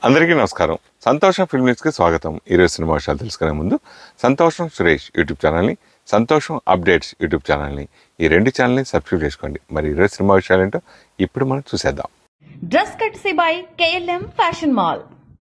అందరికీ నమస్కారం సంతోషం ఫిల్మ్ న్యూస్కి స్వాగతం ఈరోజు సినిమా విషయాలు తెలుసుకునే ముందు సంతోషం సురేష్ యూట్యూబ్ ఛానల్ని సంతోషం అప్డేట్స్ యూట్యూబ్ ఛానల్ని ఈ రెండు ఛానల్ని సబ్స్క్రైబ్ చేసుకోండి మరి ఈరోజు సినిమా విషయాలు ఏంటో ఇప్పుడు మనం చూసేద్దాం dress courtesy by KLM fashion mall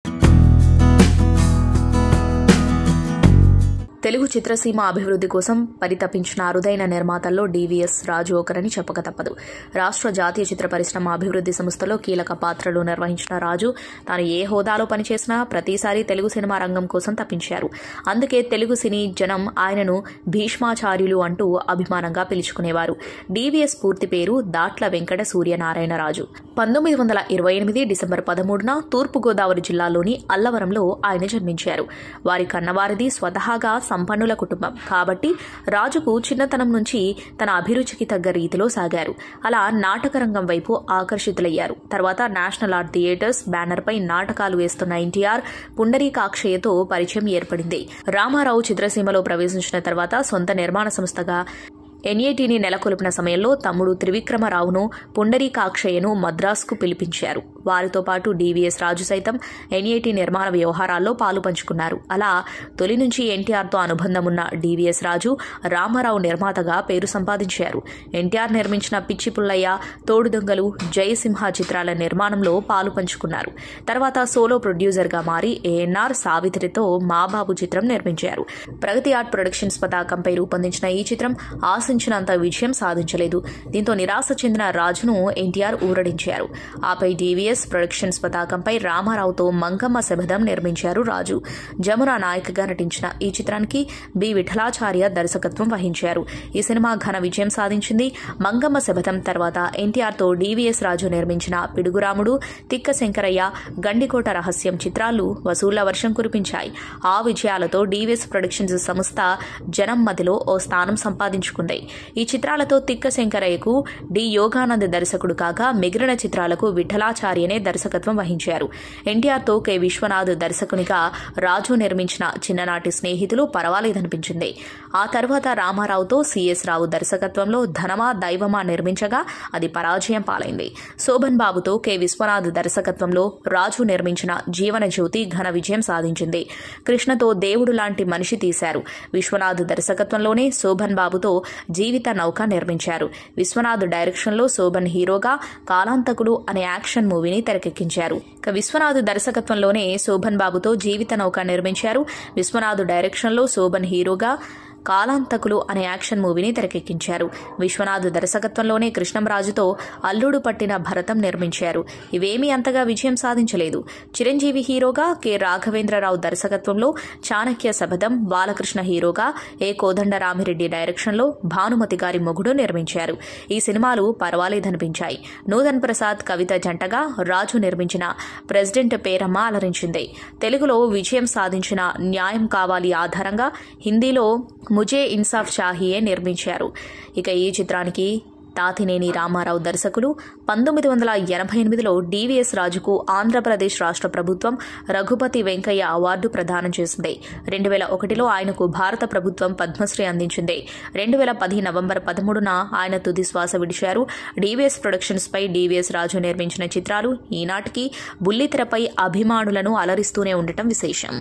Telugu చిత్రసీమ అభివృద్ధి కోసం పరితపించిన అరుదైన నిర్మాతల్లో డీవీఎస్ రాజు ఒకరని చెప్పక తప్పదు రాష్ట్ర జాతీయ చిత్ర పరిశ్రమ అభివృద్ధి సంస్థలో కీలక పాత్రలు నిర్వహించిన రాజు తాను ఏ హోదాలో పనిచేసినా ప్రతిసారి తెలుగు సినిమా రంగం కోసం తప్పించారు అందుకే తెలుగు సినీ జనం ఆయనను భీష్మాచార్యులు అంటూ అభిమానంగా పిలుచుకునేవారు డీవీఎస్ పూర్తి పేరు దాట్ల వెంకట సూర్యనారాయణరాజు పంతొమ్మిది వందల ఇరవై ఎనిమిది డిసెంబర్ పదమూడున తూర్పుగోదావరి జిల్లాలోని అల్లవరంలో ఆయన జన్మించారు వారి కన్నవారిది స్వతహాగా సంపన్నుల కుటుంబం కాబట్టి రాజుకు చిన్నతనం నుంచి తన అభిరుచికి తగ్గ రీతిలో సాగారు అలా నాటక రంగం వైపు ఆకర్షితులయ్యారు తర్వాత నేషనల్ ఆర్ట్ థియేటర్స్ బ్యానర్పై నాటకాలు వేస్తున్న ఎన్టీఆర్ పుండరీకాక్షయ్యతో పరిచయం ఏర్పడింది రామారావు చిత్రసీమలో ప్రవేశించిన తర్వాత సొంత నిర్మాణ సంస్థగా ఎన్ఏటీని నెలకొల్పిన సమయంలో తమ్ముడు త్రివిక్రమరావును పుండరీకాక్షయ్యను మద్రాసుకు పిలిపించారు వారితో పాటు డీవీఎస్ రాజు సైతం ఎన్ఏటీ నిర్మాణ వ్యవహారాల్లో పాలు పంచుకున్నారు అలా తొలి నుంచి ఎన్టీఆర్తో అనుబంధం ఉన్న డీవీఎస్ రాజు రామారావు నిర్మాతగా పేరు సంపాదించారు ఎన్టీఆర్ నిర్మించిన పిచ్చి పుల్లయ్య తోడు దొంగలు జయసింహ చిత్రాల నిర్మాణంలో పాలు పంచుకున్నారు తర్వాత సోలో ప్రొడ్యూసర్గా మారి ఏఎన్ఆర్ సావిత్రితో మా బాబు చిత్రం నిర్మించారు ప్రగతి ఆర్ట్ ప్రొడక్షన్స్ పతాకంపై రూపొందించిన ఈ చిత్రం ఆశించినంత విజయం సాధించలేదు దీంతో నిరాశ చెందిన రాజును ఎన్టీఆర్ ఊరడించారు ఆపై డీవీఎస్ ప్రొడక్షన్స్ పతాకంపై రామారావుతో మంగమ్మ శబదం నిర్మించారు రాజు జమున నాయకగా నటించిన ఈ చిత్రానికి బి విఠలాచార్య దర్శకత్వం వహించారు ఈ సినిమా ఘన విజయం సాధించింది మంగమ్మ శబదం తర్వాత ఎన్టీఆర్తో డీవీఎస్ రాజు నిర్మించిన పిడుగురాముడు తిక్క శంకరయ్య గండికోట రహస్యం చిత్రాలు వసూళ్ల వర్షం కురిపించాయి ఆ విజయాలతో డీవీఎస్ ప్రొడక్షన్స్ సంస్థ జనం మధ్యలో ఓ స్థానం సంపాదించుకుంది ఈ చిత్రాలతో తిక్క శంకరయ్యకు డి యోగానంద్ దర్శకుడు కాగా మిగిలిన చిత్రాలకు విఠలాచార్యనే దర్శకత్వం వహించారు ఎన్టీఆర్తో కె విశ్వనాథ్ దర్శకునిగా రాజు నిర్మించిన చిన్ననాటి స్నేహితులు పర్వాలేదనిపించింది ఆ తర్వాత రామారావుతో సిఎస్ రావు దర్శకత్వంలో ధనమా దైవమా నిర్మించగా అది పరాజయం పాలైంది శోభన్ బాబుతో కె విశ్వనాథ్ దర్శకత్వంలో రాజు నిర్మించిన జీవన జ్యోతి ఘన విజయం సాధించింది కృష్ణతో దేవుడు లాంటి మనిషి తీశారు విశ్వనాథ్ దర్శకత్వంలోనే శోభన్ బాబుతో జీవిత నౌక నిర్మించారు విశ్వనాథ్ డైరెక్షన్లో శోభన్ హీరోగా కాలాంతకుడు అనే యాక్షన్ మూవీని తెరకెక్కించారు ఇక విశ్వనాథ్ దర్శకత్వంలోనే శోభన్ బాబుతో జీవిత నౌక నిర్మించారు విశ్వనాథ్ డైరెక్షన్లో శోభన్ హీరోగా కాలాంతకులు అనే యాక్షన్ మూవీని తెరకెక్కించారు విశ్వనాథ్ దర్శకత్వంలోనే కృష్ణంరాజుతో అల్లుడు పట్టిన భరతం నిర్మించారు ఇవేమీ అంతగా విజయం సాధించలేదు చిరంజీవి హీరోగా కె రాఘవేంద్రరావు దర్శకత్వంలో చాణక్య శబదం బాలకృష్ణ హీరోగా ఏ కోదండరామిరెడ్డి డైరెక్షన్లో భానుమతి గారి మొగుడు నిర్మించారు ఈ సినిమాలు పర్వాలేదనిపించాయి నూతన్ ప్రసాద్ కవిత జంటగా రాజు నిర్మించిన ప్రెసిడెంట్ పేరమ్మ అలరించింది తెలుగులో విజయం సాధించిన న్యాయం కావాలి ఆధారంగా హిందీలో ముజే ఇన్సాఫ్ షాహీయే నిర్మించారు ఇక ఈ చిత్రానికి తాతినేని రామారావు దర్శకులు పంతొమ్మిది వందల ఎనభై ఎనిమిదిలో డీవీఎస్ రాజుకు ఆంధ్రప్రదేశ్ రాష్ట్ర ప్రభుత్వం రఘుపతి వెంకయ్య అవార్డు ప్రదానం చేసింది రెండు వేల ఒకటిలో ఆయనకు భారత ప్రభుత్వం పద్మశ్రీ అందించింది రెండు వేల పది నవంబర్ పదమూడున ఆయన తుది శ్వాస విడిచారు డీవీఎస్ ప్రొడక్షన్స్ పై డీవీఎస్ రాజు నిర్మించిన చిత్రాలు ఈనాటికి బుల్లితెరపై అభిమానులను అలరిస్తూనే ఉండటం విశేషం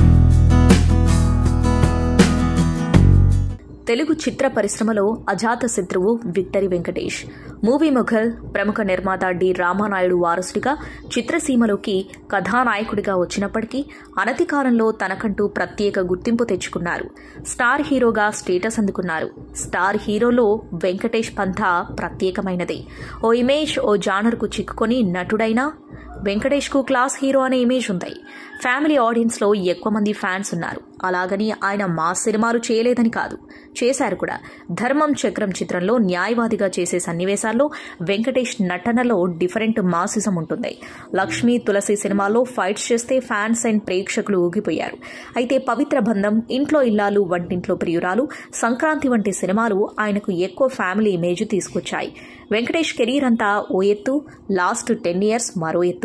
తెలుగు చిత్ర పరిశ్రమలో అజాత శత్రువు విక్టరీ వెంకటేష్ మూవీ మొఘల్ ప్రముఖ నిర్మాత డి రామానాయుడు వారసుడిగా చిత్రసీమలోకి కథానాయకుడిగా వచ్చినప్పటికీ అనతి కాలంలో తనకంటూ ప్రత్యేక గుర్తింపు తెచ్చుకున్నారు స్టార్ హీరోగా స్టేటస్ అందుకున్నారు స్టార్ హీరోలో వెంకటేష్ పంథా ప్రత్యేకమైనది ఓ ఇమేజ్ ఓ జానర్కు చిక్కుకొని నటుడైనా వెంకటేష్కు క్లాస్ హీరో అనే ఇమేజ్ ఉంది ఫ్యామిలీ ఆడియన్స్లో ఎక్కువ మంది ఫ్యాన్స్ ఉన్నారు అలాగని ఆయన మాస్ సినిమాలు చేయలేదని కాదు చేశారు కూడా ధర్మం చక్రం చిత్రంలో న్యాయవాదిగా చేసే సన్నివేశాల్లో వెంకటేష్ నటనలో డిఫరెంట్ మాసిజం ఉంటుంది లక్ష్మీ తులసి సినిమాలో ఫైట్స్ చేస్తే ఫ్యాన్స్ అండ్ ప్రేక్షకులు ఊగిపోయారు అయితే పవిత్ర బంధం ఇంట్లో ఇల్లాలు వంటింట్లో ప్రియురాలు సంక్రాంతి వంటి సినిమాలు ఆయనకు ఎక్కువ ఫ్యామిలీ ఇమేజ్ తీసుకొచ్చాయి వెంకటేష్ కెరీర్ అంతా ఓ ఎత్తు లాస్ట్ టెన్ ఇయర్స్ మరో ఎత్తు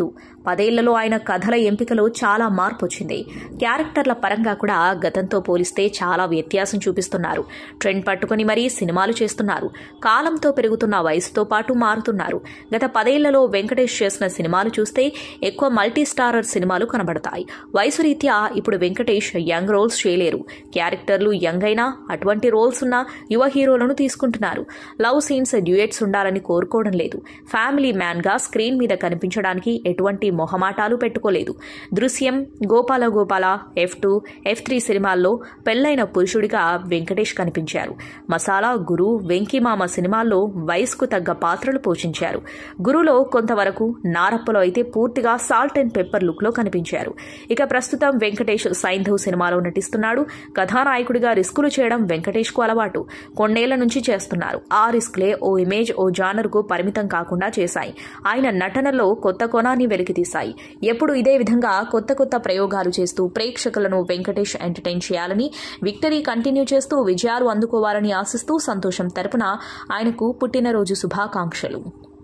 పదేళ్లలో ఆయన కథల ఎంపికలో చాలా మార్పు వచ్చింది క్యారెక్టర్ల పరంగా కూడా గతంతో పోలిస్తే చాలా వ్యత్యాసం చూపిస్తున్నారు ట్రెండ్ పట్టుకుని మరీ సినిమాలు చేస్తున్నారు కాలంతో పెరుగుతున్న వయసుతో పాటు మారుతున్నారు గత పదేళ్లలో వెంకటేష్ చేసిన సినిమాలు చూస్తే ఎక్కువ మల్టీ స్టారర్ సినిమాలు కనబడతాయి వయసు రీత్యా ఇప్పుడు వెంకటేష్ యంగ్ రోల్స్ చేయలేరు క్యారెక్టర్లు యంగ్ అయినా అటువంటి రోల్స్ ఉన్న యువ హీరోలను తీసుకుంటున్నారు లవ్ సీన్స్ డ్యూయట్స్ ఉండాలని కోరుకోవడం లేదు ఫ్యామిలీ మ్యాన్ గా స్క్రీన్ మీద కనిపించడానికి ఎటువంటి మొహమాటాలు పెట్టుకోలేదు Drishyam Gopala Gopala F two F three సినిమాల్లో పెళ్లైన పురుషుడిగా వెంకటేష్ కనిపించారు మసాలా గురు వెంకిమామ సినిమాల్లో వయసుకు తగ్గ పాత్రలు పోషించారు గురులో కొంతవరకు నారప్పలో అయితే పూర్తిగా సాల్ట్ అండ్ పెప్పర్ లుక్ లో కనిపించారు ఇక ప్రస్తుతం వెంకటేష్ సైంధవ్ సినిమాలో నటిస్తున్నాడు కథానాయకుడిగా రిస్కులు చేయడం వెంకటేష్ కు అలవాటు కొన్నేళ్ల నుంచి చేస్తున్నారు ఆ రిస్క్లే ఓ ఇమేజ్ ఓ జానర్ కు పరిమితం కాకుండా చేశాయి ఆయన నటనలో కొత్త కోణాన్ని వెలికితీశాయి ఎప్పుడు ఇదే విధంగా కొత్త కొత్త ప్రయోగాలు చేస్తూ ప్రేక్షకులను వెంకటేష్ ఎంటర్టైన్ చేయాలని విక్టరీ కంటిన్యూ చేస్తూ విజయాలు అందుకోవాలని ఆశిస్తూ సంతోషం తరపున ఆయనకు పుట్టినరోజు శుభాకాంక్షలు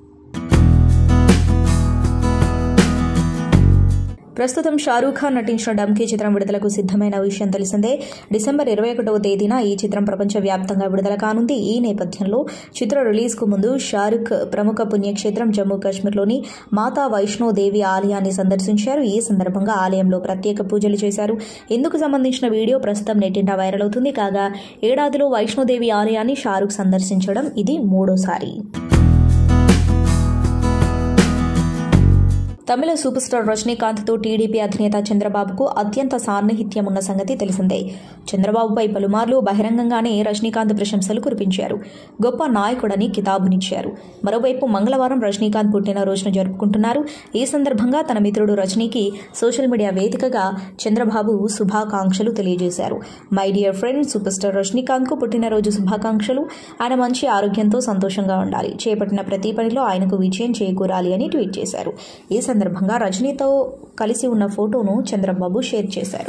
ప్రస్తుతం షారూఖ్ ఖాన్ నటించిన డంకీ చిత్రం విడుదలకు సిద్ధమైన విషయం తెలిసిందే డిసెంబర్ ఇరవై ఒకటవ తేదీన ఈ చిత్రం ప్రపంచవ్యాప్తంగా విడుదల కానుంది ఈ నేపథ్యంలో చిత్ర రిలీజ్ కు ముందు షారూఖ్ ప్రముఖ పుణ్యక్షేత్రం జమ్మూ కాశ్మీర్లోని మాతా వైష్ణోదేవి ఆలయాన్ని సందర్శించారు ఈ సందర్భంగా ఆలయంలో ప్రత్యేక పూజలు చేశారు ఇందుకు సంబంధించిన వీడియో ప్రస్తుతం నెట్టింట వైరల్ అవుతుంది కాగా ఏడాదిలో వైష్ణోదేవి ఆలయాన్ని షారూఖ్ సందర్శించడం ఇది మూడోసారి తమిళ సూపర్ స్టార్ రజనీకాంత్తో టీడీపీ అధినేత చంద్రబాబుకు అత్యంత సాన్నిహిత్యం ఉన్న సంగతి తెలిసిందే చంద్రబాబుపై పలుమార్లు బహిరంగంగానే రజనీకాంత్ ప్రశంసలు కురిపించారు గొప్ప నాయకుడని కితాబునిచ్చారు మరోవైపు మంగళవారం రజనీకాంత్ పుట్టినరోజును జరుపుకుంటున్నారు ఈ సందర్భంగా తన మిత్రుడు రజనీకి సోషల్ మీడియా వేదికగా చంద్రబాబు శుభాకాంక్షలు తెలియజేశారు my dear friend super star Rajinikanth కు పుట్టినరోజు శుభాకాంక్షలు ఆయన మంచి ఆరోగ్యంతో సంతోషంగా ఉండాలి చేపట్టిన ప్రతి పనిలో ఆయనకు విజయం చేకూరాలి అని ట్వీట్ చేశారు ఈ సందర్భంగా రజనీతో కలిసి ఉన్న ఫోటోను చంద్రబాబు షేర్ చేశారు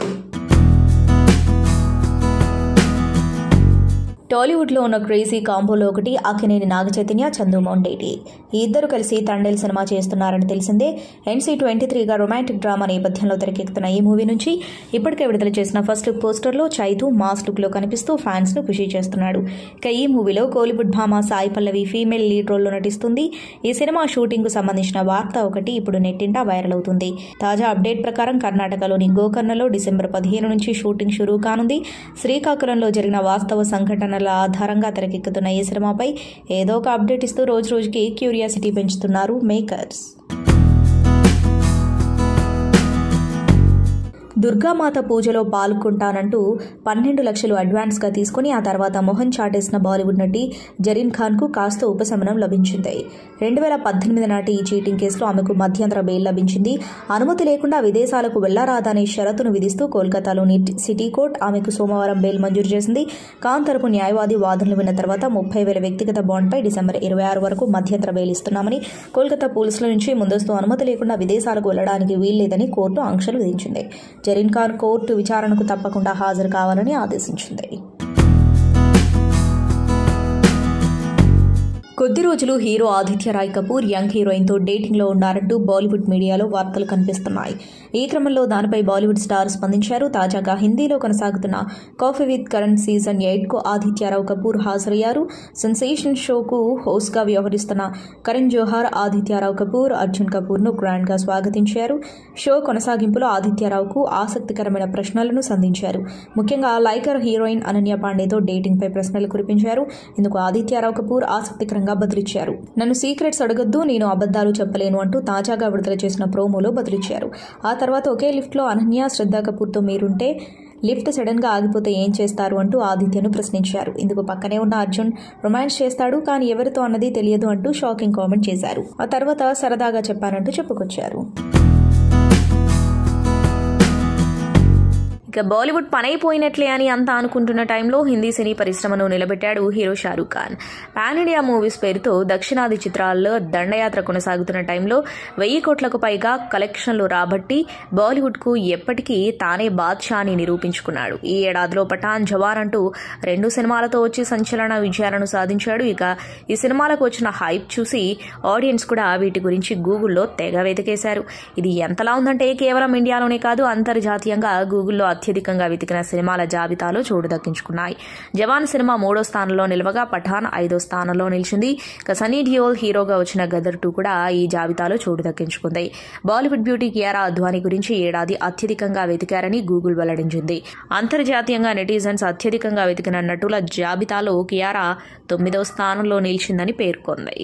టాలీవుడ్లో ఉన్న క్రేజీ కాంబోలో ఒకటి అక్కినేని నాగచైతన్య చందు మొండేటి ఈ ఇద్దరు కలిసి తండేల్ సినిమా చేస్తున్నారని తెలిసిందే ఎన్సీ ట్వంటీ త్రీగా రొమాంటిక్ డ్రామా నేపథ్యంలో తెరకెక్కుతున్న ఈ మూవీ నుంచి ఇప్పటికే విడుదల చేసిన ఫస్ట్ లుక్ పోస్టర్లో చైతు మాస్ లుక్లో కనిపిస్తూ ఫ్యాన్స్ను ఖుషి చేస్తున్నాడు ఇక ఈ మూవీలో కోలీవుడ్ భామ సాయి పల్లవి ఫీమేల్ లీడ్ రోల్లో నటిస్తుంది ఈ సినిమా షూటింగ్కు సంబంధించిన వార్త ఒకటి ఇప్పుడు నెట్టింట వైరల్ అవుతుంది తాజా అప్డేట్ ప్రకారం కర్ణాటకలోని గోకర్ణలో డిసెంబర్ పదిహేను నుంచి షూటింగ్ షురూ కానుంది శ్రీకాకుళంలో జరిగిన వాస్తవ సంఘటనల ఆధారంగా తెరకెక్కుతున్న ఈ సినిమాపై ఏదో ఒక అప్డేట్ ఇస్తూ రోజు రోజుకి క్యూరియాసిటీ పెంచుతున్నారు మేకర్స్ దుర్గామాత పూజలో పాల్గొంటానంటూ పన్నెండు లక్షలు అడ్వాన్స్గా తీసుకుని ఆ తర్వాత మొహన్ చాటేసిన బాలీవుడ్ నటి జరీన్ ఖాన్కు కాస్త ఉపశమనం లభించింది రెండు వేల పద్దెనిమిది నాటి ఈ చీటింగ్ కేసులో ఆమెకు మధ్యంతర బెయిల్ లభించింది అనుమతి లేకుండా విదేశాలకు వెళ్లరాదనే షరతును విధిస్తూ కోల్కతాలోని సిటీ కోర్టు ఆమెకు సోమవారం బెయిల్ మంజూరు చేసింది ఖాన్ తరపు న్యాయవాది వాదనలు విన్న తర్వాత ముప్పై వేల వ్యక్తిగత బాండ్పై డిసెంబర్ ఇరవై ఆరు వరకు మధ్యంతర బెయిల్ ఇస్తున్నామని కోల్కతా పోలీసుల నుంచి ముందస్తు అనుమతి లేకుండా విదేశాలకు వెళ్లడానికి వీల్లేదని కోర్టు ఆంక్షలు విధించింది జరీన్ ఖాన్ కోర్టు విచారణకు తప్పకుండా హాజరు కావాలని ఆదేశించింది కొద్ది రోజులు హీరో ఆదిత్య రాయ్ కపూర్ యంగ్ హీరోయిన్తో డేటింగ్లో ఉన్నారంటూ బాలీవుడ్ మీడియాలో వార్తలు కనిపిస్తున్నాయి ఈ క్రమంలో దానిపై బాలీవుడ్ స్టార్ స్పందించారు తాజాగా హిందీలో కొనసాగుతున్న కాఫీ విత్ కరణ్ సీజన్ ఎయిట్కు ఆదిత్యరావు కపూర్ హాజరయ్యారు సెన్సేషన్ షోకు హోస్ట్గా వ్యవహరిస్తున్న కరణ్ జోహార్ ఆదిత్యరావు కపూర్ అర్జున్ కపూర్ను గ్రాండ్గా స్వాగతించారు షో కొనసాగింపులో ఆదిత్యరావుకు ఆసక్తికరమైన ప్రశ్నలను సంధించారు ముఖ్యంగా లైకర్ హీరోయిన్ అనన్య పాండేతో డేటింగ్పై ప్రశ్నలు కురిపించారు ఇందుకు ఆదిత్యరావు కపూర్ ఆసక్తికరంగా బదులిచ్చారు నన్ను సీక్రెట్స్ అడగొద్దు నేను అబద్ధాలు చెప్పలేను అంటూ తాజాగా విడుదల చేసిన ప్రోమోలో బదులిచ్చారు ఆ తర్వాత ఒకే లిఫ్ట్లో అనన్య శ్రద్ధా కపూర్తో మీరుంటే లిఫ్ట్ సడన్ గా ఆగిపోతే ఏం చేస్తారు అంటూ ఆదిత్యను ప్రశ్నించారు ఇందుకు పక్కనే ఉన్న అర్జున్ రొమాన్స్ చేస్తాడు కానీ ఎవరితో అన్నది తెలియదు అంటూ షాకింగ్ కామెంట్ చేశారు ఆ తర్వాత సరదాగా చెప్పానంటూ చెప్పుకొచ్చారు ఇక బాలీవుడ్ పనైపోయినట్లే అని అంతా అనుకుంటున్న టైంలో హిందీ సినీ పరిశ్రమను నిలబెట్టాడు hero Shahrukh Khan pan India movies పేరుతో దక్షిణాది చిత్రాల్లో దండయాత్ర కొనసాగుతున్న టైంలో వెయ్యి కోట్లకు పైగా కలెక్షన్లు రాబట్టి బాలీవుడ్కు ఎప్పటికీ తానే బాద్షా అని నిరూపించుకున్నాడు ఈ ఏడాదిలో పఠాన్ జవాన్ అంటూ రెండు సినిమాలతో వచ్చి సంచలన విజయాలను సాధించాడు ఇక ఈ సినిమాలకు వచ్చిన హైప్ చూసి ఆడియన్స్ కూడా వీటి గురించి గూగుల్లో తెగ వెతికేశారు ఇది ఎంతలా ఉందంటే కేవలం ఇండియాలోనే కాదు అంతర్జాతీయంగా గూగుల్లో అత్యధికంగా వెతికిన సినిమాల జాబితాలో చోటు దక్కించుకున్నాయి జవాన్ సినిమా మూడో స్థానంలో నిలవగా పఠాన్ ఐదో స్థానంలో నిలిచింది ఇక సనీ డియోల్ హీరోగా వచ్చిన గదర్ టూ కూడా ఈ జాబితాలో చోటు దక్కించుకుంది బాలీవుడ్ బ్యూటీ కియారా అద్వానీ గురించి ఈ ఏడాది అత్యధికంగా వెతికారని గూగుల్ వెల్లడించింది అంతర్జాతీయంగా నెటిజన్స్ అత్యధికంగా వెతికిన నటుల జాబితాలో కియారా తొమ్మిదో స్థానంలో నిలిచిందని పేర్కొంది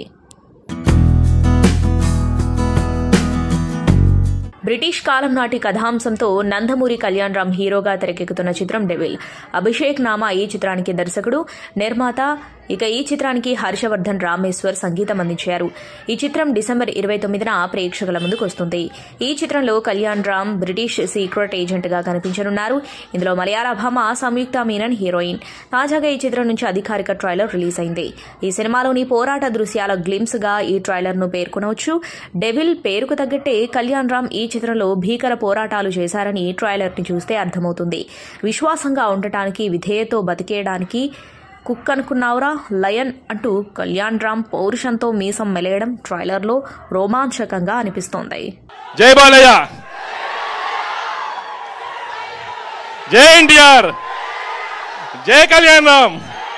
బ్రిటిష్ కాలం నాటి కథాంశంతో నందమూరి కళ్యాణ్ రామ్ హీరోగా తెరకెక్కుతున్న చిత్రం డెవిల్ అభిషేక్ నామా ఈ చిత్రానికి దర్శకుడు నిర్మాత ఇక ఈ చిత్రానికి హర్షవర్ధన్ రామేశ్వర్ సంగీతం అందించారు ఈ చిత్రం డిసెంబర్ ఇరవై తొమ్మిదిన ప్రేక్షకుల ముందుకు వస్తుంది ఈ చిత్రంలో Kalyan Ram British secret agent గా కనిపించనున్నారు ఇందులో మలయాళ భామ సంయుక్త మీనన్ హీరోయిన్ తాజాగా ఈ చిత్రం నుంచి అధికారిక ట్రైలర్ రిలీజ్ అయింది ఈ సినిమాలోని పోరాట దృశ్యాల గ్లిమ్స్ గా ఈ ట్రైలర్ ను పేర్కొనవచ్చు డెవిల్ పేరుకు తగ్గట్టే కళ్యాణ్ రామ్ ఈ చిత్రంలో భీకర పోరాటాలు చేశారని ట్రైలర్ ని చూస్తే అర్థమవుతుంది విశ్వాసంగా ఉండటానికి విధేయతో బతికేయడానికి కుక్ అనుకున్నావురా లయన్ అంటూ కళ్యాణ్ రామ్ పౌరుషంతో మీసం మెలేయడం ట్రైలర్లో రోమాంచకంగా అనిపిస్తోంది జై బాలయ్య జై ఎన్టీఆర్ జై కళ్యాణ్ రామ్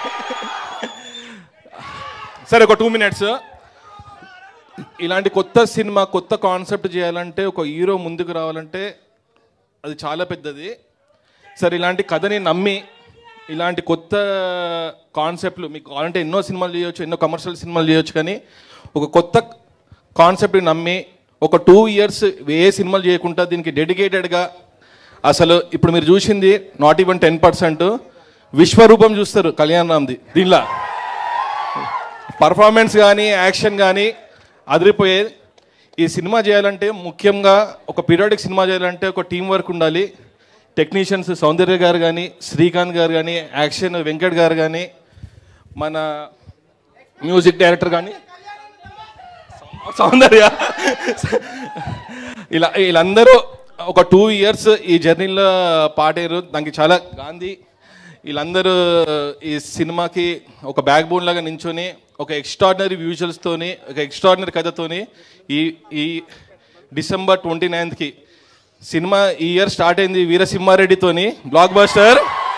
సరే ఒక టూ మినిట్స్ ఇలాంటి కొత్త సినిమా కొత్త కాన్సెప్ట్ చేయాలంటే ఒక హీరో ముందుకు రావాలంటే అది చాలా పెద్దది సరే ఇలాంటి కథని నమ్మి ఇలాంటి కొత్త కాన్సెప్ట్లు మీకు కావాలంటే ఎన్నో సినిమాలు చేయొచ్చు ఎన్నో కమర్షియల్ సినిమాలు చేయొచ్చు కానీ ఒక కొత్త కాన్సెప్ట్ని నమ్మి ఒక టూ ఇయర్స్ ఏ సినిమాలు చేయకుండా దీనికి డెడికేటెడ్గా అసలు ఇప్పుడు మీరు చూసింది నాట్ ఈవెన్ టెన్ పర్సెంట్ విశ్వరూపం చూస్తారు కళ్యాణ్ రామ్ది దీనిలో పర్ఫార్మెన్స్ కానీ యాక్షన్ కానీ అదిరిపోయేది ఈ సినిమా చేయాలంటే ముఖ్యంగా ఒక పీరియాడిక్ సినిమా చేయాలంటే ఒక టీం వర్క్ ఉండాలి టెక్నీషియన్స్ సౌందర్య గారు కానీ శ్రీకాంత్ గారు కానీ యాక్షన్ వెంకట్ గారు కానీ మన మ్యూజిక్ డైరెక్టర్ కానీ సౌందర్య ఇలా వీళ్ళందరూ ఒక టూ ఇయర్స్ ఈ జర్నీలో పాడారు దానికి చాలా గాంధీ వీళ్ళందరూ ఈ సినిమాకి ఒక బ్యాక్ బోన్ లాగా నించొని ఒక ఎక్స్ట్రాడినరీ విజువల్స్తోని ఒక ఎక్స్ట్రాడినరీ కథతోని ఈ ఈ డిసెంబర్ ట్వంటీ నైన్త్కి సినిమా ఈ ఇయర్ స్టార్ట్ అయింది వీరసింహారెడ్డితోని బ్లాక్ బస్టర్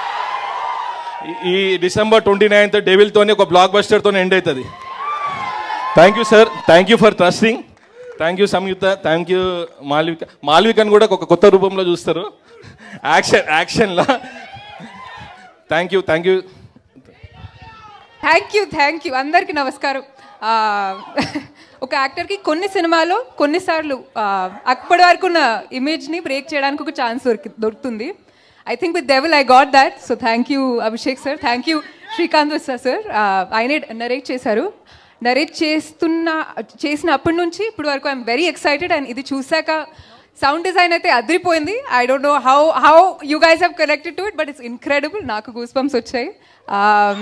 ఈ డిసెంబర్ ట్వంటీ నైన్త్ డెవిల్తోని ఒక బ్లాక్ బస్టర్తో ఎండ్ అవుతుంది thank you sir thank you for trusting thank you Samyuktha thank you Malvika మాల్వికని కూడా ఒక కొత్త రూపంలో చూస్తారు యాక్షన్ యాక్షన్లా thank you thank you thank you thank you అందరికీ నమస్కారం ఆ, ఒక యాక్టర్కి కొన్ని సినిమాలో కొన్నిసార్లు ఆ, అప్పటి వరకు ఉన్న ఇమేజ్ని బ్రేక్ చేయడానికి ఒక ఛాన్స్ దొరికి దొరుకుతుంది I think with devil I got that so thank you Abhishek sir thank you Srikanth వస్తా సార్ ఆయనే నరేట్ చేశారు నరేట్ చేస్తున్న చేసిన అప్పటి నుంచి ఇప్పుడు వరకు ఐఎమ్ వెరీ ఎక్సైటెడ్ అండ్ ఇది చూశాక సౌండ్ డిజైన్ అయితే అదిరిపోయింది I don't know how how you guys have connected to it but it's incredible నాకు గూస్ బంప్స్ వచ్చాయి Um,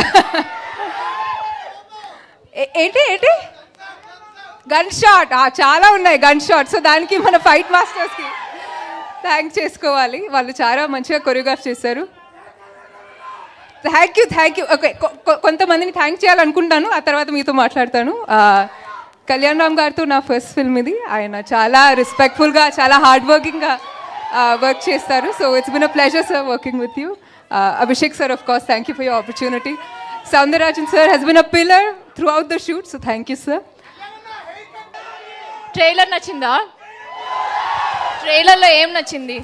ఏ- ఏంటి ఏంటి గన్ షాట్ చాలా ఉన్నాయి గన్ షాట్ సో దానికి మన ఫైట్ మాస్టర్స్కి థ్యాంక్ చేసుకోవాలి వాళ్ళు చాలా మంచిగా కొరియోగ్రాఫ్ చేశారు thank you thank you okay కొంతమందిని థ్యాంక్ చేయాలనుకుంటాను ఆ తర్వాత మీతో మాట్లాడతాను ఆ, కళ్యాణ్ రామ్ గారితో నా ఫస్ట్ ఫిల్మ్ ఇది ఆయన చాలా రెస్పెక్ట్ఫుల్గా చాలా హార్డ్ వర్కింగ్గా వర్క్ చేస్తారు so it's been a pleasure sir working with you Abhishek sir of course thank you for your opportunity Soundararajan sir he's been a pillar throughout the shoot so thank you sir trailer నచ్చిందా ట్రైలర్లో ఏం నచ్చింది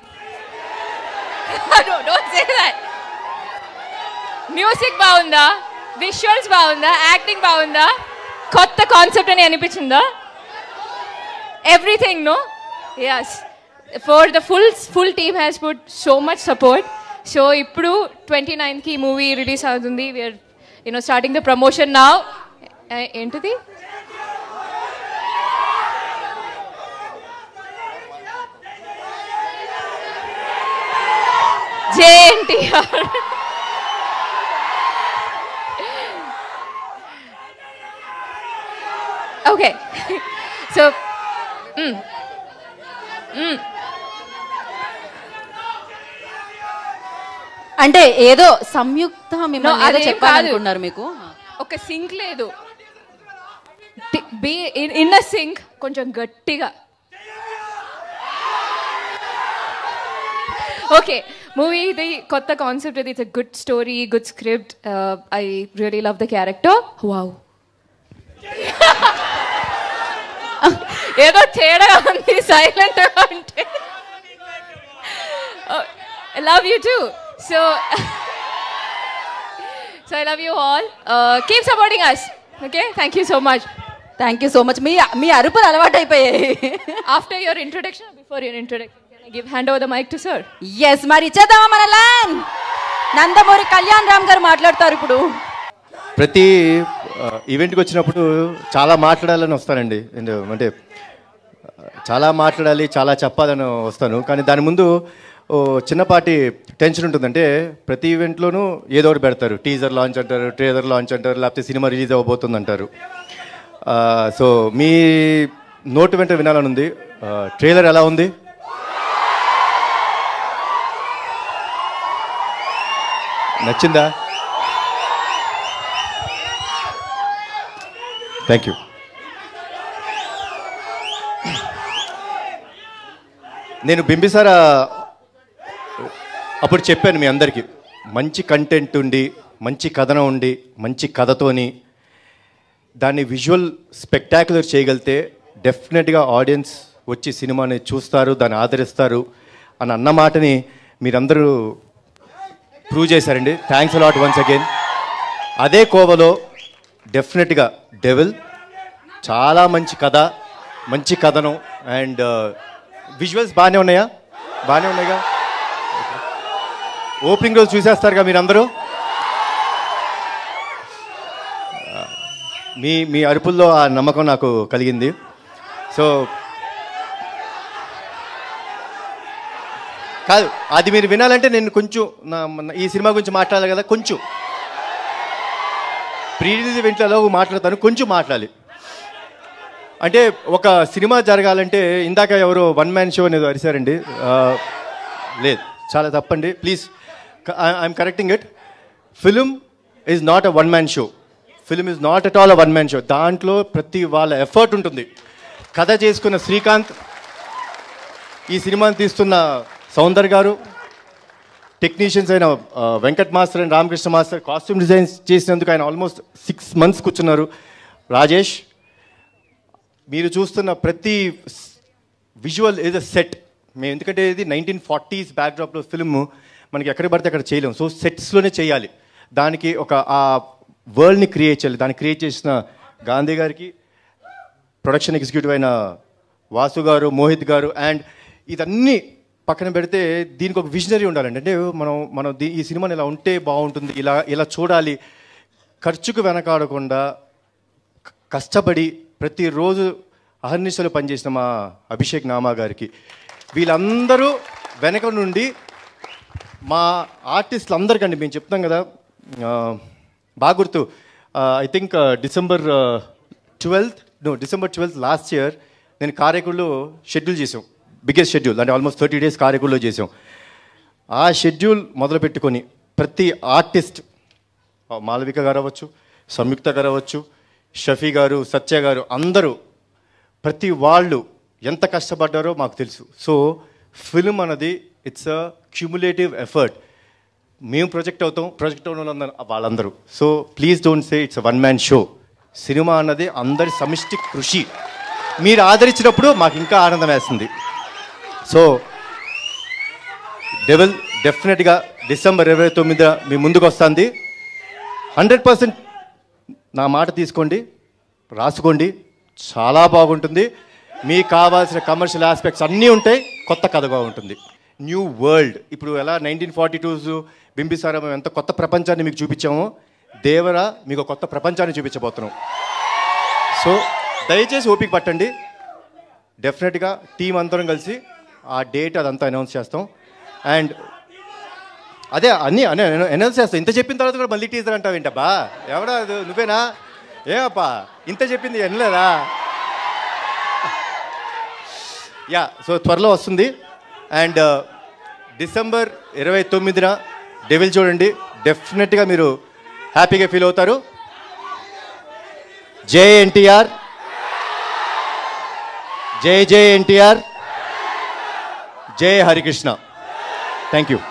don't say that music బాగుందా visuals బాగుందా acting బాగుందా కొత్త concept అని అనిపించిందా everything no is for the full full team has put so much support so ఇప్పుడు ట్వంటీ నైన్త్కి ఈ మూవీ రిలీజ్ అవుతుంది we're you know starting the promotion నా ఏంటిది జేఎన్టీఆర్ ఓకే సో అంటే ఏదో సంయుక్త మిమ్మల్ని ఏదో అదేం చెప్పాలనుకున్నారు మీకు ఒక సింక్ లేదు బి ఇన్ అ సింక్ కొంచెం గట్టిగా ఓకే మూవీ ఇది కొత్త కాన్సెప్ట్ ఇది it's good story good script I really love the character wow ఏదో తేడా ఉంది సైలెంట్ అంటే love you too so so I love you all keep supporting us okay thank you so much thank you so much మీ మీ అరుపులు అలవాటు అయిపోయాయి after your introduction before your introduction give hand over the mic to sir yes మరి ఇచ్చేద్దామా మన land Nandamuri Kalyan Ram గారు మాట్లాడతారు ఇప్పుడు ప్రతి ఆ, ఈవెంట్కి వచ్చినప్పుడు చాలా మాట్లాడాలని వస్తానండి ఎందు- అంటే ఆ, చాలా మాట్లాడాలి చాలా చెప్పాలని వస్తాను కానీ దాని ముందు ఓ చిన్నపాటి టెన్షన్ ఉంటుంది అంటే ప్రతి ఈవెంట్లోనూ ఏదో ఒకటి పెడతారు టీజర్ లాంచ్ అంటారు ట్రేజర్ లాంచ్ అంటారు లేకపోతే సినిమా రిలీజ్ అవ్వబోతుంది అంటారు ఆ, సో మీ నోటు వెంట వినాలని ఉంది ఆ, ట్రైలర్ ఎలా ఉంది నచ్చిందా థ్యాంక్ యూ నేను బింబిసార అప్పుడు చెప్పాను మీ అందరికీ మంచి కంటెంట్ ఉండి మంచి కథనం ఉండి మంచి కథతోని దాన్ని విజువల్ స్పెక్టాక్యులర్ చేయగలిగితే డెఫినెట్గా ఆడియన్స్ వచ్చి సినిమాని చూస్తారు దాన్ని ఆదరిస్తారు అని అన్న మాటని మీరందరూ ప్రూవ్ చేశారండి థ్యాంక్స్ అలాట్ వన్స్ అగైన్ అదే కోవలో డెఫినెట్గా డెవిల్ చాలా మంచి కథ మంచి కథనం అండ్ విజువల్స్ బాగానే ఉన్నాయా బాగానే ఉన్నాయిగా ఓపెనింగ్ రోజు చూసేస్తారుగా మీరందరూ ఆ, మీ మీ అరుపుల్లో ఆ నమ్మకం నాకు కలిగింది సో కాదు అది మీరు వినాలంటే నేను కొంచెం నా మన- ఈ సినిమా గురించి మాట్లాడాలి కదా కొంచెం ప్రీ రిలీజ్ ఈవెంట్లలో మాట్లాడతాను కొంచెం మాట్లాడాలి అంటే ఒక సినిమా జరగాలంటే ఇందాక ఎవరో వన్ మ్యాన్ షో అనేది అరిశారండి ఆ, లేదు చాలా తప్పండి please I'm correcting it film is not a one man show film is not at all a one man show దాంట్లో ప్రతి వాళ్ళ ఎఫర్ట్ ఉంటుంది కథ చేసుకున్న శ్రీకాంత్ ఈ సినిమాని తీస్తున్న సౌందర్ గారు టెక్నీషియన్స్ అయిన ఆ, Venkat master and Ramakrishna master costume designs చేసినందుకు ఆయన ఆల్మోస్ట్ సిక్స్ మంత్స్ కూర్చున్నారు రాజేష్ మీరు చూస్తున్న ప్రతి విజువల్ ఏజ్ అ సెట్ మేము ఎందుకంటే ఇది నైన్టీన్ ఫార్టీస్ బ్యాక్డ్రాప్లో ఫిల్మ్ మనకి ఎక్కడ పడితే అక్కడ చేయలేం సో సెట్స్లోనే చేయాలి దానికి ఒక ఆ వరల్డ్ని క్రియేట్ చేయాలి దాన్ని క్రియేట్ చేసిన గాంధీ గారికి ప్రొడక్షన్ ఎగ్జిక్యూటివ్ అయిన వాసు గారు మోహిత్ గారు అండ్ ఇదన్నీ పక్కన పెడితే దీనికి ఒక విజనరీ ఉండాలండి అంటే మనం మనం దీ- ఈ సినిమాని ఇలా ఉంటే బాగుంటుంది ఇలా ఇలా చూడాలి ఖర్చుకు వెనకాడకుండా క- కష్టపడి ప్రతిరోజు అహర్నిశలు పనిచేసిన మా అభిషేక్ నామా గారికి వీళ్ళందరూ వెనక నుండి మా ఆర్టిస్టులు అందరికండి మేము చెప్తాం కదా ఆ, బాగా గుర్తు I think December twelfth no December twelfth last year నేను కారేకుల్లో షెడ్యూల్ చేసాం బిగ్గెస్ట్ షెడ్యూల్ అంటే ఆల్మోస్ట్ థర్టీ డేస్ కారేకుల్లో చేసాం ఆ షెడ్యూల్ మొదలు పెట్టుకొని ప్రతి ఆర్టిస్ట్ ఆ, మాలవిక గారు అవ్వచ్చు సంయుక్త గారు అవ్వచ్చు షఫీ గారు సత్య గారు అందరూ ప్రతి వాళ్ళు ఎంత కష్టపడ్డారో మాకు తెలుసు సో ఫిల్మ్ అన్నది ఇట్స్ అ క్యూములేటివ్ ఎఫర్ట్ మేము ప్రొజెక్ట్ అవుతాం ప్రొజెక్ట్ అవున వాళ్ళందరూ వాళ్ళందరూ so please don't say it's one man show సినిమా అన్నది అందరి సమిష్టి కృషి మీరు ఆదరించినప్పుడు మాకు ఇంకా ఆనందం వేస్తుంది సో డెవల్ డెఫినెట్గా డిసెంబర్ ఇరవై తొమ్మిది మీ ముందుకు వస్తుంది హండ్రెడ్ పర్సెంట్ నా మాట తీసుకోండి రాసుకోండి చాలా బాగుంటుంది మీకు కావాల్సిన కమర్షియల్ ఆస్పెక్ట్స్ అన్నీ ఉంటాయి కొత్త కథగా ఉంటుంది న్యూ వరల్డ్ ఇప్పుడు ఎలా నైన్టీన్ ఫార్టీ టూస్ బింబిసారా మేము ఎంత కొత్త ప్రపంచాన్ని మీకు చూపించామో దేవరా మీకు ఒక కొత్త ప్రపంచాన్ని చూపించబోతున్నాం సో దయచేసి ఓపిక పట్టండి డెఫినెట్గా టీం అందరం కలిసి ఆ డేట్ అదంతా అనౌన్స్ చేస్తాం అండ్ అదే అన్ని అనౌన్స్ చేస్తా ఇంత చెప్పిన తర్వాత కూడా మళ్ళీ టీజర్ అంటావు ఏంటబ్బా ఎవడా అది? నువ్వేనా ఏమప్పా ఇంత చెప్పింది వినలేదా యా సో త్వరలో వస్తుంది అండ్ డిసెంబర్ ఇరవై తొమ్మిదిన డెవిల్ చూడండి డెఫినెట్గా మీరు హ్యాపీగా ఫీల్ అవుతారు జై ఎన్టీఆర్ జై జై ఎన్టీఆర్ జై హరికృష్ణ థ్యాంక్ యూ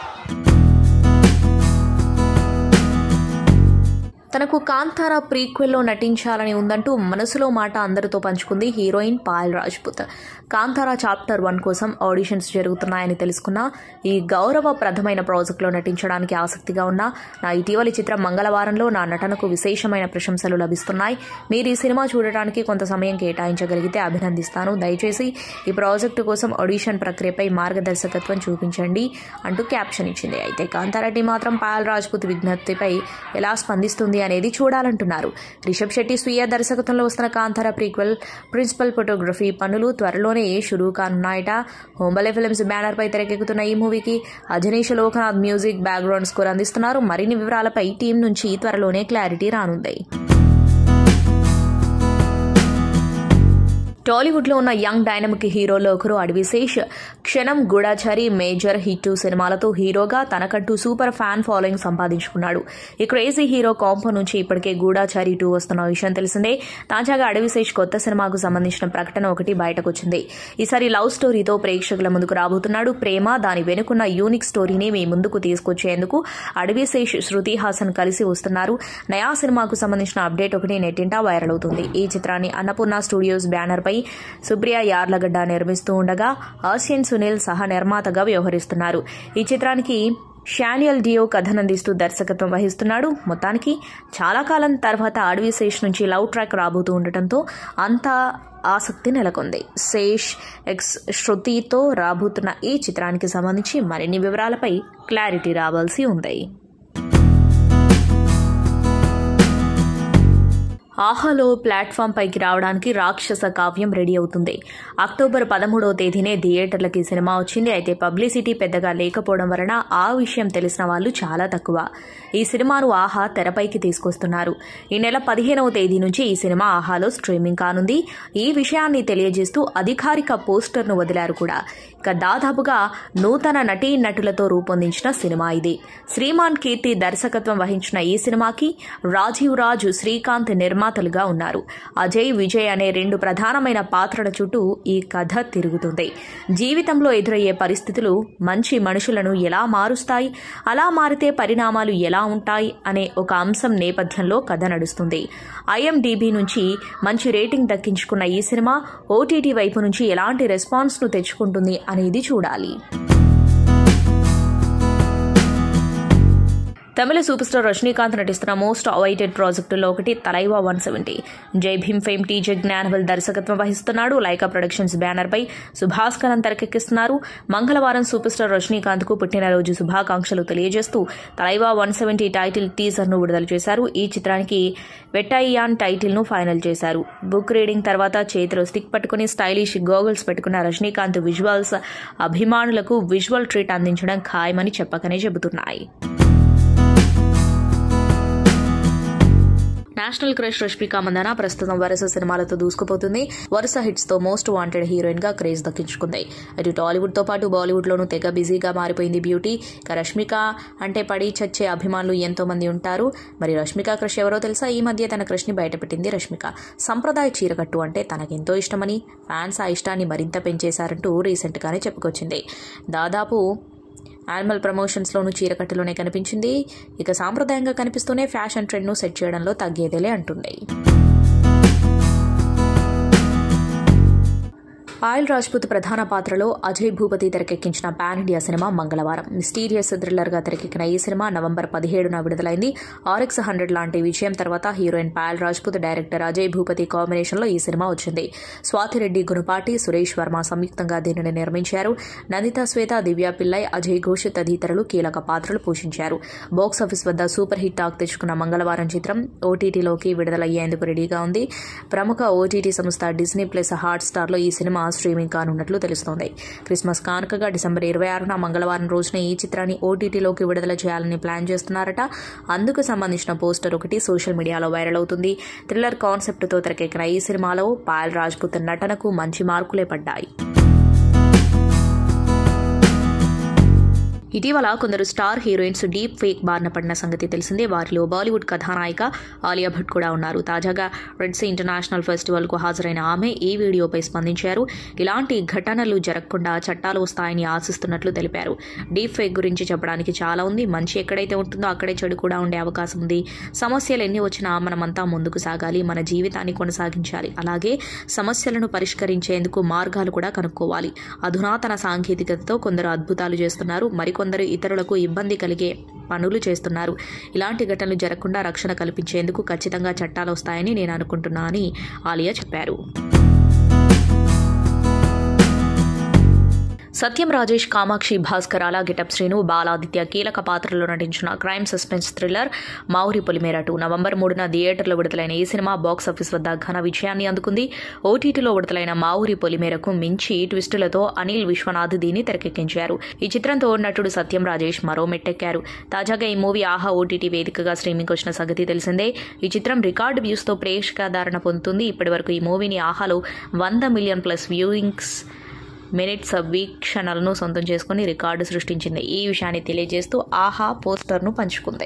తనకు కాంతారా ప్రీక్వెల్లో నటించాలని ఉందంటూ మనసులో మాట అందరితో పంచుకుంది heroine Payal Rajput Kantara chapter one కోసం ఆడిషన్స్ జరుగుతున్నాయని తెలుసుకున్న ఈ గౌరవప్రదమైన ప్రాజెక్టులో నటించడానికి ఆసక్తిగా ఉన్న నా ఇటీవలి చిత్రం మంగళవారంలో నా నటనకు విశేషమైన ప్రశంసలు లభిస్తున్నాయి మీరు ఈ సినిమా చూడటానికి కొంత సమయం కేటాయించగలిగితే అభినందిస్తాను దయచేసి ఈ ప్రాజెక్టు కోసం ఆడిషన్ ప్రక్రియపై మార్గదర్శకత్వం చూపించండి అంటూ క్యాప్షన్ ఇచ్చింది అయితే కాంతారా టీం మాత్రం పాయల్ రాజ్పుత్ విజ్ఞప్తిపై ఎలా స్పందిస్తుంది అనేది చూడాలంటున్నారు రిషబ్ శెట్టి స్వీయ దర్శకత్వంలో వస్తున్న కాంతారా ప్రీక్వెల్ ప్రిన్సిపల్ ఫోటోగ్రఫీ పనులు త్వరలోనే షురూ కానున్నాయట హోంబలే ఫిల్మ్స్ బ్యానర్ పై తెరకెక్కుతున్న ఈ మూవీకి Ajaneesh Loknath music background score అందిస్తున్నారు మరిన్ని వివరాలపై టీం నుంచి త్వరలోనే క్లారిటీ రానుంది టాలీవుడ్లో ఉన్న యంగ్ డైనమిక్ హీరోలో ఒకరు అడవిశేష్ క్షణం గూఢాచారి మేజర్ హిట్ సినిమాలతో హీరోగా తనకంటూ సూపర్ ఫ్యాన్ ఫాలోయింగ్ సంపాదించుకున్నాడు ఈ క్రేజీ హీరో కాంపో నుంచి ఇప్పటికే గూఢాచారి టూ వస్తున్న విషయం తెలిసిందే తాజాగా అడవిశేష్ కొత్త సినిమాకు సంబంధించిన ప్రకటన ఒకటి బయటకొచ్చింది ఈసారి లవ్ స్టోరీతో ప్రేక్షకుల ముందుకు రాబోతున్నాడు ప్రేమ దాని వెనుకున్న యూనిక్ స్టోరీని మీ ముందుకు తీసుకొచ్చేందుకు అడవిశేష్ శృతి హాసన్ కలిసి వస్తున్నారు నయా సినిమాకు సంబంధించిన అప్డేట్ ఒకటి నెట్టింటా వైరల్ అవుతుంది ఈ చిత్రాన్ని అన్నపూర్ణ స్టూడియోస్ బ్యానర్ పై సుప్రియ యార్లగడ్డ నిర్మిస్తూ ఉండగా ఆసియన్ సునీల్ సహ నిర్మాతగా వ్యవహరిస్తున్నారు ఈ చిత్రానికి షానియల్ డియో కథనందిస్తూ దర్శకత్వం వహిస్తున్నాడు మొత్తానికి చాలా కాలం తర్వాత అడవి శేష్ నుంచి లవ్ ట్రాక్ రాబోతూ ఉండటంతో అంతా ఆసక్తి నెలకొంది శేష్ ఎక్స్ శృతితో రాబోతున్న ఈ చిత్రానికి సంబంధించి మరిన్ని వివరాలపై క్లారిటీ రావాల్సి ఉంది ఆహాలో ప్లాట్ఫామ్ పైకి రావడానికి రాక్షస కావ్యం రెడీ అవుతుంది అక్టోబర్ పదమూడవ తేదీనే థియేటర్లకి సినిమా వచ్చింది అయితే పబ్లిసిటీ పెద్దగా లేకపోవడం వలన ఆ విషయం తెలిసిన వాళ్ళు చాలా తక్కువ ఈ సినిమాను ఆహా తెరపైకి తీసుకొస్తున్నారు ఈ నెల పదిహేనవ తేదీ నుంచి ఈ సినిమా ఆహాలో స్ట్రీమింగ్ కానుంది ఈ విషయాన్ని తెలియజేస్తూ అధికారిక పోస్టర్ను వదిలారు కూడా ఇక దాదాపుగా నూతన నటీ నటులతో రూపొందించిన సినిమా ఇది శ్రీమాన్ కీర్తి దర్శకత్వం వహించిన ఈ సినిమాకి రాజీవ్ రాజు శ్రీకాంత్ నిర్మాతలుగా ఉన్నారు అజయ్ విజయ్ అనే రెండు ప్రధానమైన పాత్రల చుట్టూ ఈ కథ తిరుగుతుంది జీవితంలో ఎదురయ్యే పరిస్థితులు మంచి మనుషులను ఎలా మారుస్తాయి అలా మారితే పరిణామాలు ఎలా ఉంటాయి అనే ఒక అంశం నేపథ్యంలో కథ నడుస్తుంది ఐఎండిబి నుంచి మంచి రేటింగ్ దక్కించుకున్న ఈ సినిమా ఓటీటీ వైపు నుంచి ఎలాంటి రెస్పాన్స్ను తెచ్చుకుంటుంది అనేది చూడాలి తమిళ సూపర్ స్టార్ రజనీకాంత్ నటిస్తున్న మోస్ట్ అవైటెడ్ ప్రాజెక్టుల్లో ఒకటి తలైవా వన్ సెవెంటీ జై భీమ్ ఫేమ్ టీజే జ్ఞానవల్ దర్శకత్వం వహిస్తున్నాడు లైకా ప్రొడక్షన్స్ బ్యానర్ పై సుభాస్కరన్ తెరకెక్కిస్తున్నారు మంగళవారం సూపర్ స్టార్ రజనీకాంత్ కు పుట్టినరోజు శుభాకాంక్షలు తెలియజేస్తూ Thalaiva one seventy title teaser ను విడుదల చేశారు ఈ చిత్రానికి వెట్టాయియాన్ టైటిల్ ను ఫైనల్ చేశారు బుక్ రీడింగ్ తర్వాత చేతిలో స్టిక్ పట్టుకుని స్టైలిష్ గోగుల్స్ పెట్టుకున్న రజనీకాంత్ విజువల్స్ అభిమానులకు విజువల్ ట్రీట్ అందించడం ఖాయమని చెప్పకనే చెబుతున్నాయి నేషనల్ క్రష్ రష్మిక మందన ప్రస్తుతం వరుస సినిమాలతో దూసుకుపోతుంది వరుస హిట్స్ తో మోస్ట్ వాంటెడ్ హీరోయిన్ గా క్రేజ్ దక్కించుకుంది అటు టాలీవుడ్ తో పాటు బాలీవుడ్ లోనూ తెగ బిజీగా మారిపోయింది బ్యూటీ ఇక రష్మిక అంటే పడి చచ్చే అభిమానులు ఎంతో మంది ఉంటారు మరి రష్మిక క్రష్ ఎవరో తెలుసా ఈ మధ్య తన క్రష్ ని బయటపెట్టింది రష్మిక సంప్రదాయ చీరకట్టు అంటే తనకెంతో ఇష్టమని ఫ్యాన్స్ ఆ ఇష్టాన్ని మరింత పెంచేశారంటూ రీసెంట్ గానే చెప్పుకొచ్చింది దాదాపు యానిమల్ ప్రమోషన్స్లోనూ చీరకట్టులోనే కనిపించింది ఇక సాంప్రదాయంగా కనిపిస్తూనే ఫ్యాషన్ ట్రెండ్ను సెట్ చేయడంలో తగ్గేదేలే అంటుంది పాయల్ రాజ్పుత్ ప్రధాన పాత్రలో అజయ్ భూపతి తెరకెక్కించిన పాన్ ఇండియా సినిమా మంగళవారం మిస్టీరియస్ థ్రిల్లర్గా తెరకెక్కిన ఈ సినిమా నవంబర్ పదిహేడున విడుదలైంది ఆర్ఎక్స్ హండ్రెడ్ లాంటి విజయం తర్వాత హీరోయిన్ పాయల్ రాజ్పుత్ డైరెక్టర్ అజయ్ భూపతి కాంబినేషన్లో ఈ సినిమా వచ్చింది స్వాతిరెడ్డి గుణపాటి సురేష్ వర్మ సంయుక్తంగా దీనిని నిర్మించారు నందిత శ్వేత దివ్య పిల్లై అజయ్ ఘోష్ తదితరులు కీలక పాత్రలు పోషించారు బాక్సాఫీస్ వద్ద సూపర్ హిట్ టాక్ తెచ్చుకున్న మంగళవారం చిత్రం ఓటీటీలోకి విడుదలయ్యేందుకు రెడీగా ఉంది ప్రముఖ ఓటీటీ సంస్థ డిస్నీ ప్లస్ హాట్ స్టార్లో ఈ సినిమా స్ట్రీమింగ్ కానున్నట్లు తెలుస్తోంది క్రిస్మస్ కానుకగా డిసెంబర్ ఇరవై ఆరున మంగళవారం రోజున ఈ చిత్రాన్ని ఓటీటీలోకి విడుదల చేయాలని ప్లాన్ చేస్తున్నారట అందుకు సంబంధించిన పోస్టర్ ఒకటి సోషల్ మీడియాలో వైరల్ అవుతుంది థ్రిల్లర్ కాన్సెప్ట్తో తెరకెక్కిన ఈ సినిమాలో పాయల్ రాజ్పుత్ నటనకు మంచి మార్కులే పడ్డాయి ఇటీవల కొందరు స్టార్ హీరోయిన్స్ డీప్ ఫేక్ బారిన పడిన సంగతి తెలిసిందే వారిలో బాలీవుడ్ కథానాయిక ఆలియా భట్ కూడా ఉన్నారు తాజాగా రెడ్ సీ ఇంటర్నేషనల్ ఫెస్టివల్కు హాజరైన ఆమె ఈ వీడియోపై స్పందించారు ఇలాంటి ఘటనలు జరగకుండా చట్టాలు వస్తాయని ఆశిస్తున్నట్లు తెలిపారు డీప్ ఫేక్ గురించి చెప్పడానికి చాలా ఉంది మంచి ఎక్కడైతే ఉంటుందో అక్కడే చెడు కూడా ఉండే అవకాశం ఉంది సమస్యలు ఎన్ని వచ్చినా మనమంతా ముందుకు సాగాలి మన జీవితాన్ని కొనసాగించాలి అలాగే సమస్యలను పరిష్కరించేందుకు మార్గాలు కూడా కనుక్కోవాలి అధునాతన సాంకేతికతతో కొందరు అద్భుతాలు చేస్తున్నారు మరికొందరు ఇతరులకు ఇబ్బంది కలిగే పనులు చేస్తున్నారు ఇలాంటి ఘటనలు జరగకుండా రక్షణ కల్పించేందుకు ఖచ్చితంగా చట్టాలు వస్తాయని నేను అనుకుంటున్నా అని ఆలియా చెప్పారు సత్యం రాజేష్ కామాక్షి భాస్కరాల గెటప్ శ్రీను బాలాదిత్య కీలక పాత్రలో నటించిన crime suspense thriller Mauri Polimera two November మూడున థియేటర్లో విడుదలైన ఈ సినిమా బాక్సాఫీస్ వద్ద ఘన విజయాన్ని అందుకుంది ఓటీటీలో విడుదలైన మావురి పొలిమేరకు మించి ట్విస్టులతో అనిల్ విశ్వనాథ్ దీన్ని తెరకెక్కించారు ఈ చిత్రంతో నటుడు సత్యం రాజేష్ మరో మెట్టెక్కారు తాజాగా ఈ మూవీ ఆహా ఓటీటీ వేదికగా స్ట్రీమింగ్ వచ్చిన సంగతి తెలిసిందే ఈ చిత్రం రికార్డు వ్యూస్తో ప్రేక్షకాదరణ పొందుతుంది ఇప్పటివరకు ఈ మూవీని ఆహాలో వంద మిలియన్ ప్లస్ వ్యూయింగ్స్ మినిట్స్ వీక్షణలను సొంతం చేసుకుని రికార్డు సృష్టించింది ఈ విషయాన్ని తెలియజేస్తూ ఆహా పోస్టర్ను పంచుకుంది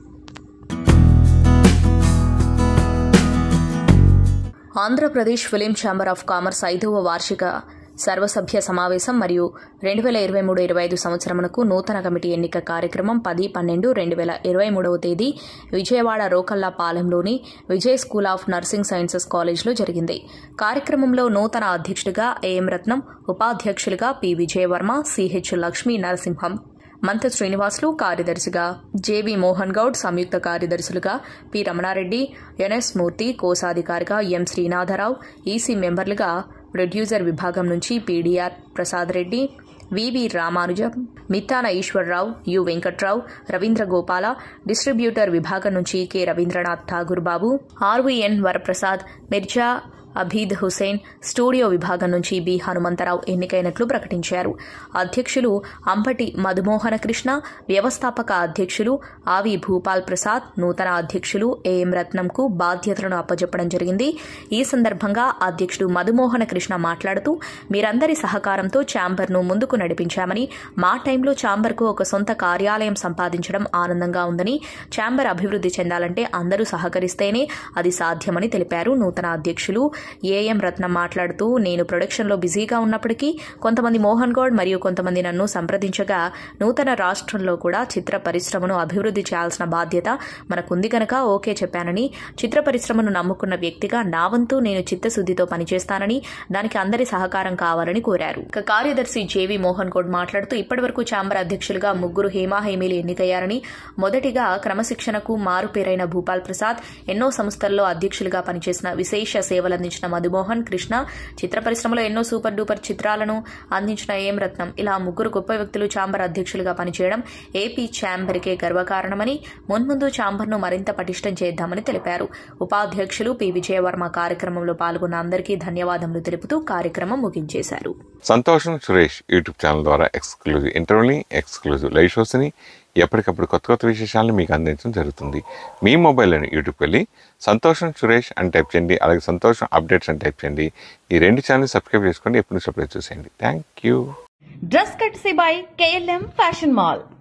Andhra Pradesh film chamber of commerce ఐదవ వార్షిక సర్వసభ్య సమావేశం మరియు రెండు వేల ఇరవై మూడు ఇరవై ఐదు సంవత్సరమునకు నూతన కమిటీ ఎన్నిక కార్యక్రమం పది పన్నెండు రెండు వేల ఇరవై మూడవ తేదీ విజయవాడ రోకల్లా పాలెంలోని Vijay school of nursing sciences కాలేజ్లో జరిగింది కార్యక్రమంలో నూతన అధ్యక్షుడిగా ఏఎం రత్నం ఉపాధ్యక్షులుగా పి విజయవర్మ సిహెచ్ లక్ష్మీ నరసింహం మంత శ్రీనివాసులు కార్యదర్శిగా జేవి మోహన్ గౌడ్ సంయుక్త కార్యదర్శులుగా పి రమణారెడ్డి ఎన్ఎస్ మూర్తి కోశాధికారిగా ఎం శ్రీనాథరావు ఈసీ మెంబర్లుగా ప్రొడ్యూసర్ విభాగం నుంచి PDR Prasad Reddy VV Ramanujam Mithana Eswararao U Venkatrao Ravindra Gopala distributor విభాగం నుంచి K Rabindranath Tagore Babu RVN Varaprasad Mirza Abid Hussain studio విభాగం నుంచి బి హనుమంతరావు ఎన్నికైనట్లు ప్రకటించారు అధ్యక్షులు అంబటి మధుమోహన కృష్ణ వ్యవస్థాపక అధ్యక్షులు ఆవి భూపాల్ ప్రసాద్ నూతన అధ్యక్షులు ఏఎం రత్నంకు బాధ్యతలను అప్పజెప్పడం జరిగింది ఈ సందర్భంగా అధ్యక్షుడు మధుమోహన కృష్ణ మాట్లాడుతూ మీరందరి సహకారంతో ఛాంబర్ను ముందుకు నడిపించామని మా టైంలో ఛాంబర్కు ఒక సొంత కార్యాలయం సంపాదించడం ఆనందంగా ఉందని ఛాంబర్ అభివృద్ధి చెందాలంటే అందరూ సహకరిస్తేనే అది సాధ్యమని తెలిపారు నూతన అధ్యక్షులు ఏఎం రత్నం మాట్లాడుతూ నేను ప్రొడక్షన్లో బిజీగా ఉన్నప్పటికీ కొంతమంది మోహన్ గౌడ్ మరియు కొంతమంది నన్ను సంప్రదించగా నూతన రాష్ట్రంలో కూడా చిత్ర పరిశ్రమను అభివృద్ధి చేయాల్సిన బాధ్యత మనకుంది కనుక ఓకే చెప్పానని చిత్ర పరిశ్రమను నమ్ముకున్న వ్యక్తిగా నా వంతు నేను చిత్తశుద్ధితో పనిచేస్తానని దానికి అందరి సహకారం కావాలని కోరారు ఇక కార్యదర్శి జేవి మోహన్ గౌడ్ మాట్లాడుతూ ఇప్పటివరకు ఛాంబర్ అధ్యక్షులుగా ముగ్గురు హేమాహేమీలు ఎన్నికయ్యారని మొదటిగా క్రమశిక్షణకు మారుపేరైన భూపాల్ ప్రసాద్ ఎన్నో సంస్థల్లో అధ్యక్షులుగా పనిచేసిన విశేష సేవలందించిన మధుమోహన్ కృష్ణ చిత్ర పరిశ్రమలో ఎన్నో సూపర్ డూపర్ చిత్రాలను అందించిన ఏం రత్నం ఇలా ముగ్గురు గొప్ప వ్యక్తులు ఛాంబర్ అధ్యక్షులుగా పనిచేయడం ఏపీ ఛాంబర్కే గర్వకారణమని మున్ముందు ఛాంబర్ను మరింత పటిష్టం చేద్దామని తెలిపారు ఉపాధ్యక్షులు పి విజయవర్మ కార్యక్రమంలో పాల్గొన్న అందరికీ ధన్యవాదములు తెలుపుతూ కార్యక్రమం ముగించేశారు సంతోషం సురేష్ యూట్యూబ్ ఛానల్ ద్వారా ఎక్స్క్లూజివ్ ఇంటర్వ్యూని ఎక్స్క్లూజివ్ లైవ్ షోస్ని ఎప్పటికప్పుడు కొత్త కొత్త విశేషాలను మీకు అందించడం జరుగుతుంది మీ మొబైల్లోని యూట్యూబ్కి వెళ్ళి సంతోషం సురేష్ అని టైప్ చేయండి అలాగే సంతోషం అప్డేట్స్ అని టైప్ చేయండి ఈ రెండు ఛానల్ సబ్స్క్రైబ్ చేసుకోండి ఎప్పుడు నుంచి అప్డేట్ చూసేయండి thank you dress courtesy by KLM fashion mall